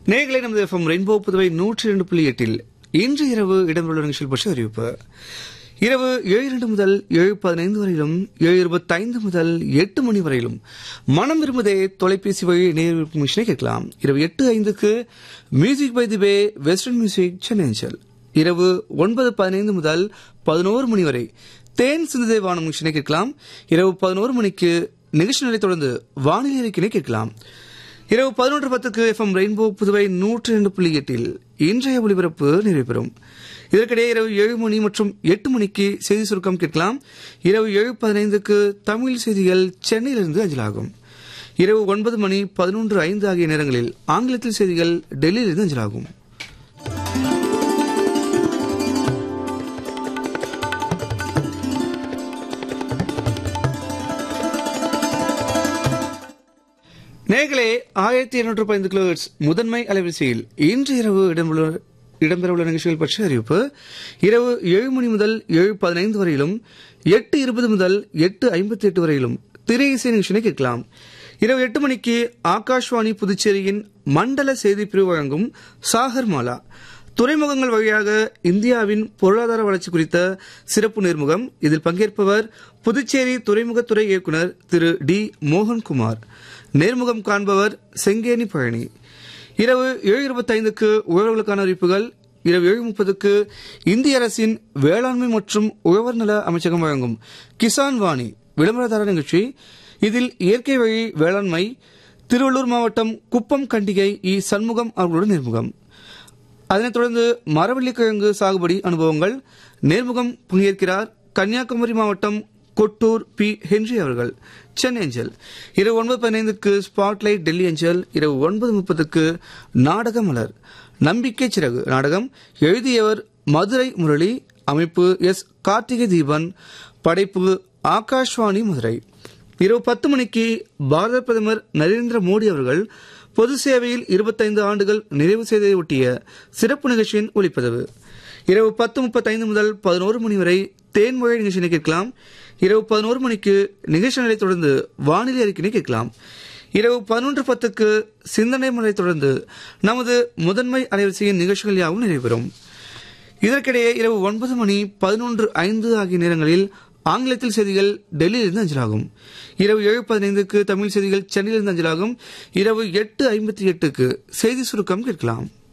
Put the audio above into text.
நேர்களை நமது FM rainbow Puduvai நூற்றி இரண்டு புள்ளி எட்டில் இன்று இரவு இடம்பெறுள்ள நிகழ்ச்சிகள் பற்றி அறிவிப்பு இரவு ஏழு இரண்டு முதல் ஏழு பதினைந்து வரையிலும் ஏழு இருபத்தைந்து முதல் எட்டு மணி வரையிலும் மனம் விரும்புதே தொலைபேசி வழி நேர்விப்பு மிஷனை கேட்கலாம் இரவு எட்டு ஐந்துக்கு music by the bay western music Chennai அஞ்சல் இரவு ஒன்பது பதினைந்து முதல் பதினோரு மணி வரை தேன் சிந்துதே வானம் மிஷனை கேட்கலாம் இரவு பதினோரு மணிக்கு நிகழ்ச்சி நிலை தொடர்ந்து வானிலை அறிக்கையை கேட்கலாம் இரவு பதினொன்று பத்துக்கு எஃப்எம் ரெயின்போ புதுவை நூற்றி இரண்டு புள்ளி எட்டில் இன்றைய ஒளிபரப்பு நிறைவு பெறும் இதற்கிடையே இரவு ஏழு மணி மற்றும் எட்டு மணிக்கு செய்தி சுருக்கம் கேட்கலாம் இரவு ஏழு பதினைந்துக்கு தமிழ் செய்திகள் சென்னையிலிருந்து அஞ்சலாகும் இரவு ஒன்பது மணி பதினொன்று ஐந்து ஆகிய நேரங்களில் ஆங்கிலத்தில் செய்திகள் டெல்லியிலிருந்து அஞ்சலாகும் நேர்களே ஆயிரத்தி இருநூற்று பதினைந்து கிலோஹெர்ட்ஸ் முதன்மை அலைவரிசையில் இன்று இரவு இடம்பெற இடம்பெறவுள்ள நிகழ்ச்சிகள் பற்றி அறிவிப்பு இரவு ஏழு மணி முதல் ஏழு பதினைந்து வரையிலும் எட்டு இருபது முதல் எட்டு ஐம்பத்தி எட்டு வரையிலும் திரை இசை நிகழ்ச்சியை கேட்கலாம் இரவு எட்டு மணிக்கு ஆகாஷ்வாணி புதுச்சேரியின் மண்டல செய்தி பிரிவு வழங்கும் சாகர் மாலா துறைமுகங்கள் வழியாக இந்தியாவின் பொருளாதார வளர்ச்சி குறித்த சிறப்பு நேர்முகம் இதில் பங்கேற்பவர் புதுச்சேரி துறைமுகத்துறை இயக்குநர் திரு டி மோகன்குமார் நேர்முகம் காண்பவர் செங்கேனி பழனி இரவு ஏழு இருபத்தைந்துக்கு உழவர்களுக்கான அறிவிப்புகள் இரவு ஏழு முப்பதுக்கு இந்திய அரசின் வேளாண்மை மற்றும் உழவர் நல அமைச்சகம் வழங்கும் கிசான் வாணி விளம்பரதார நிகழ்ச்சி இதில் இயற்கை வழி வேளாண்மை திருவள்ளூர் மாவட்டம் குப்பம் கண்டிகை இ சண்முகம் அவர்களுடன் நேர்முகம் அதனைத் தொடர்ந்து மரவள்ளிக்கிழங்கு சாகுபடி அனுபவங்கள் நேர்முகம் பங்கேற்கிறார் கன்னியாகுமரி மாவட்டம் கொட்டூர் பி ஹென்றி அவர்கள் சென்னை அஞ்சல் இரவு ஒன்பது பதினைந்துக்கு ஸ்பாட்லைட் டெல்லி அஞ்சல் இரவு ஒன்பது முப்பதுக்கு நாடக மலர் நம்பிக்கை சிறகு நாடகம் எழுதியவர் மதுரை முரளி அமைப்பு எஸ் கார்த்திகை தீபன் படைப்பு ஆகாஷ்வாணி மதுரை இரவு பத்து மணிக்கு பாரத பிரதமர் நரேந்திர மோடி அவர்கள் பொது சேவையில் இருபத்தைந்து ஆண்டுகள் நிறைவு செய்ததை ஒட்டிய சிறப்பு நிகழ்ச்சியின் ஒளிப்பதிவு இரவு பத்து முப்பத்தைந்து முதல் பதினோரு மணி வரை தேன்மொழி நிகழ்ச்சியை கேட்கலாம் இரவு பதினோரு மணிக்கு நிகழ்ச்சி நிலை தொடர்ந்து வானிலை அறிக்கையை கேட்கலாம் இரவு பதினொன்று பத்துக்கு சிந்தனை முறை தொடர்ந்து நமது முதன்மை அலைவரிசையின் நிகழ்ச்சிகள் யாவும் நிறைவேறும் இதற்கிடையே இரவு ஒன்பது மணி பதினொன்று ஐந்து ஆகிய நேரங்களில் ஆங்கிலத்தில் செய்திகள் டெல்லியிலிருந்து அஞ்சலாகும் இரவு ஏழு பதினைந்துக்கு தமிழ் செய்திகள் சென்னையிலிருந்து அஞ்சலாகும் இரவு எட்டு ஐம்பத்தி எட்டுக்கு செய்தி சுருக்கம் கேட்கலாம்